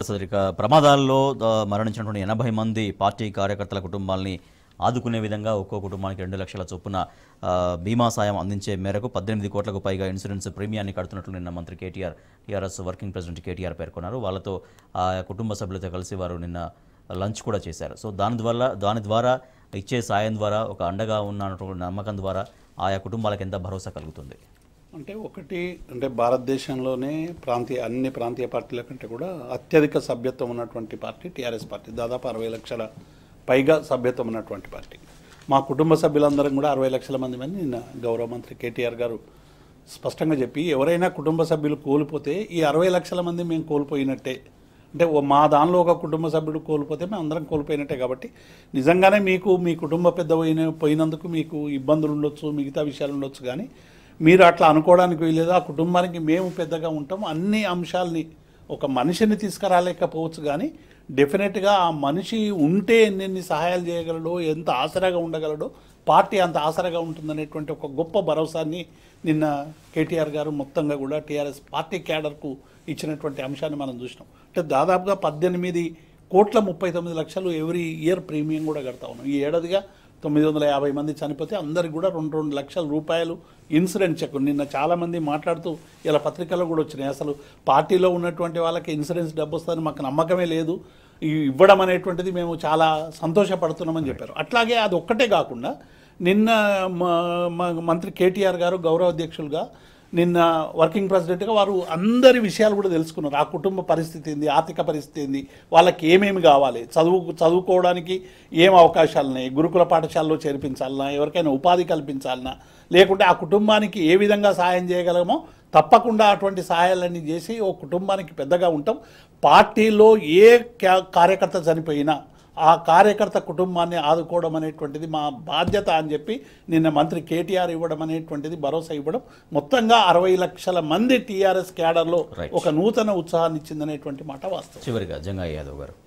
ప్రసాద్ ఇక ప్రమాదాల్లో ఆ, మరణించినటువంటి ఎనభై మంది పార్టీ కార్యకర్తల కుటుంబాలని ఆదుకునే విధంగా ఒక్కో కుటుంబానికి రెండు లక్షల చొప్పున ఆ, బీమా సాయం అందించే మేరకు పద్దెనిమిది కోట్లకు పైగా ఇన్సూరెన్స్ ప్రీమియాన్ని కడుతున్నట్లు నిన్న మంత్రి కేటీఆర్ టీఆర్ఎస్ వర్కింగ్ ప్రెసిడెంట్ కేటీఆర్ పేర్కొన్నారు వాళ్ళతో ఆ కుటుంబ సభ్యులతో కలిసి వారు నిన్న లంచ్ కూడా చేశారు సో దాని ద్వారా దాని ద్వారా ఇచ్చే సాయం ద్వారా ఒక అండగా ఉన్నటువంటి నమ్మకం ద్వారా ఆయా కుటుంబాలకు ఎంత భరోసా కలుగుతుంది అంటే ఒకటి అంటే భారతదేశంలోనే ప్రాంతీయ అన్ని ప్రాంతీయ పార్టీల కంటే కూడా అత్యధిక సభ్యత్వం ఉన్నటువంటి పార్టీ టీఆర్ఎస్ పార్టీ దాదాపు అరవై లక్షల పైగా సభ్యత్వం ఉన్నటువంటి పార్టీ మా కుటుంబ సభ్యులందరం కూడా అరవై లక్షల మంది మంది నిన్న గౌరవ మంత్రి కేటీఆర్ గారు స్పష్టంగా చెప్పి ఎవరైనా కుటుంబ సభ్యులు కోల్పోతే ఈ అరవై లక్షల మంది మేము కోల్పోయినట్టే అంటే ఓ మా దానిలో ఒక కుటుంబ సభ్యుడు కోల్పోతే మేము అందరం కోల్పోయినట్టే కాబట్టి నిజంగానే మీకు మీ కుటుంబ పెద్ద పోయిన పోయినందుకు మీకు ఇబ్బందులు ఉండొచ్చు మిగతా విషయాలు ఉండొచ్చు కానీ మీరు అట్లా అనుకోవడానికి వీలేదు ఆ కుటుంబానికి మేము పెద్దగా ఉంటాం అన్ని అంశాలని ఒక మనిషిని తీసుకురాలేకపోవచ్చు కానీ డెఫినెట్గా ఆ మనిషి ఉంటే ఎన్నెన్ని సహాయాలు చేయగలడో ఎంత ఆసరాగా ఉండగలడో పార్టీ అంత ఆసరాగా ఉంటుందనేటువంటి ఒక గొప్ప భరోసాన్ని నిన్న కేటీఆర్ గారు మొత్తంగా కూడా టీఆర్ఎస్ పార్టీ క్యాడర్కు ఇచ్చినటువంటి అంశాన్ని మనం చూసినాం అంటే దాదాపుగా పద్దెనిమిది కోట్ల ముప్పై తొమ్మిది లక్షలు ఎవ్రీ ఇయర్ ప్రీమియం కూడా కడతా ఉన్నాం ఈ ఏడాదిగా తొమ్మిది వందల యాభై మంది చనిపోతే అందరికి కూడా రెండు రెండు లక్షల రూపాయలు ఇన్సూరెన్స్ చెక్ నిన్న చాలామంది మాట్లాడుతూ ఇలా పత్రికల్లో కూడా వచ్చినాయి అసలు పార్టీలో ఉన్నటువంటి వాళ్ళకి ఇన్సూరెన్స్ డబ్బు వస్తుందని మాకు నమ్మకమే లేదు ఈ ఇవ్వడం అనేటువంటిది మేము చాలా సంతోషపడుతున్నామని చెప్పారు అట్లాగే అది ఒక్కటే కాకుండా నిన్న మ- మ- మంత్రి కేటీఆర్ గారు గౌరవ అధ్యక్షులుగా నిన్న వర్కింగ్ ప్రెసిడెంట్గా వారు అందరి విషయాలు కూడా తెలుసుకున్నారు ఆ కుటుంబ పరిస్థితి ఏంది ఆర్థిక పరిస్థితి ఏంది వాళ్ళకి ఏమేమి కావాలి చదువు చదువుకోవడానికి ఏం అవకాశాలు ఉన్నాయి గురుకుల పాఠశాలలో చేర్పించాలన్నా ఎవరికైనా ఉపాధి కల్పించాలన్నా లేకుంటే ఆ కుటుంబానికి ఏ విధంగా సహాయం చేయగలమో తప్పకుండా అటువంటి సహాయాలన్నీ చేసి ఓ కుటుంబానికి పెద్దగా ఉంటాం పార్టీలో ఏ క్యా- కార్యకర్త చనిపోయినా ఆ కార్యకర్త కుటుంబాన్ని ఆదుకోవడం అనేటువంటిది మా బాధ్యత అని చెప్పి నిన్న మంత్రి కేటీఆర్ ఇవ్వడం అనేటువంటిది భరోసా ఇవ్వడం మొత్తంగా అరవై లక్షల మంది టీఆర్ఎస్ క్యాడర్లో Right. ఒక నూతన ఉత్సాహాన్ని ఇచ్చిందనేటువంటి మాట వాస్తవం చివరిగా జంగా యాదవ్ గారు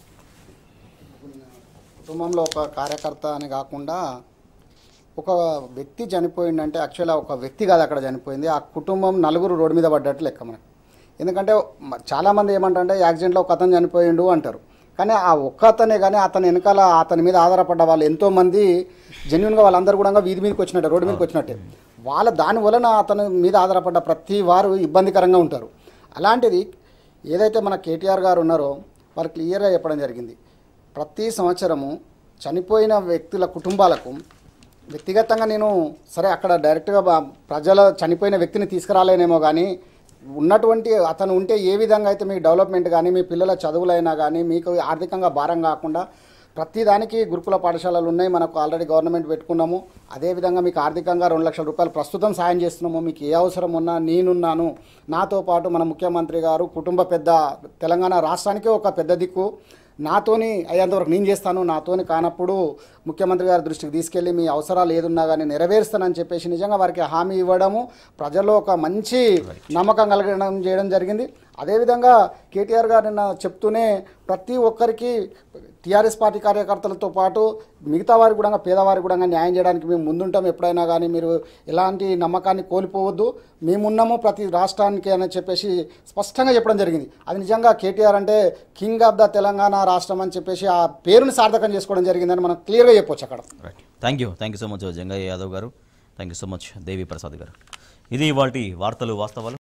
కుటుంబంలో ఒక కార్యకర్త అని కాకుండా ఒక వ్యక్తి చనిపోయిందంటే యాక్చువల్గా ఒక వ్యక్తి కాదు అక్కడ చనిపోయింది ఆ కుటుంబం నలుగురు రోడ్డు మీద పడ్డట్టు లెక్క మనకి ఎందుకంటే మ- చాలామంది ఏమంటారంటే యాక్సిడెంట్లో ఒక అతను చనిపోయిండు అంటారు కానీ ఆ ఒక్క అతనే కానీ అతని వెనకాల అతని మీద ఆధారపడ్డ వాళ్ళు ఎంతోమంది జెన్యున్గా వాళ్ళందరూ కూడా వీధి మీదకి వచ్చినట్టే రోడ్డు మీదకి వచ్చినట్టే వాళ్ళ దాని వలన అతని మీద ఆధారపడ్డ ప్రతి వారు ఇబ్బందికరంగా ఉంటారు అలాంటిది ఏదైతే మన కేటీఆర్ గారు ఉన్నారో వారు క్లియర్గా చెప్పడం జరిగింది ప్రతి సంవత్సరము చనిపోయిన వ్యక్తుల కుటుంబాలకు వ్యక్తిగతంగా నేను సరే అక్కడ డైరెక్ట్గా బా- ప్రజల చనిపోయిన వ్యక్తిని తీసుకురాలేనేమో కానీ ఉన్నటువంటి అతను ఉంటే ఏ విధంగా అయితే మీకు డెవలప్మెంట్ కానీ మీ పిల్లల చదువులైనా కానీ మీకు ఆర్థికంగా భారం కాకుండా ప్రతిదానికి గురుకుల పాఠశాలలు ఉన్నాయి మనకు ఆల్రెడీ గవర్నమెంట్ పెట్టుకున్నాము అదేవిధంగా మీకు ఆర్థికంగా రెండు లక్షల రూపాయలు ప్రస్తుతం సాయం చేస్తున్నాము మీకు ఏ అవసరం ఉన్నా నేనున్నాను నాతో పాటు మన ముఖ్యమంత్రి గారు కుటుంబ పెద్ద తెలంగాణ రాష్ట్రానికే ఒక పెద్ద దిక్కు నాతోని అయ్యేంతవరకు నేను చేస్తాను నాతోని కానప్పుడు ముఖ్యమంత్రి గారి దృష్టికి తీసుకెళ్ళి మీ అవసరాలు ఏదున్నా కానీ నెరవేరుస్తానని చెప్పేసి నిజంగా వారికి హామీ ఇవ్వడము ప్రజల్లో ఒక మంచి నమ్మకం కలగడం చేయడం జరిగింది అదేవిధంగా కేటీఆర్ గారు నిన్న చెప్తూనే ప్రతి ఒక్కరికి టీఆర్ఎస్ పార్టీ కార్యకర్తలతో పాటు మిగతా వారికి కూడా పేదవారికి కూడా న్యాయం చేయడానికి మేము ముందుంటాం ఎప్పుడైనా కానీ మీరు ఎలాంటి నమ్మకాన్ని కోల్పోవద్దు మేమున్నాము ప్రతి రాష్ట్రానికి అని చెప్పేసి స్పష్టంగా చెప్పడం జరిగింది అది నిజంగా కేటీఆర్ అంటే కింగ్ ఆఫ్ ద తెలంగాణ రాష్ట్రం అని చెప్పేసి ఆ పేరుని సార్థకం చేసుకోవడం జరిగిందని మనం క్లియర్గా చెప్పొచ్చు అక్కడ right thank you thank you so much Jangaiah Yadav garu thank you so much Devi Prasad garu ఇది వాటి వార్తలు వాస్తవాలు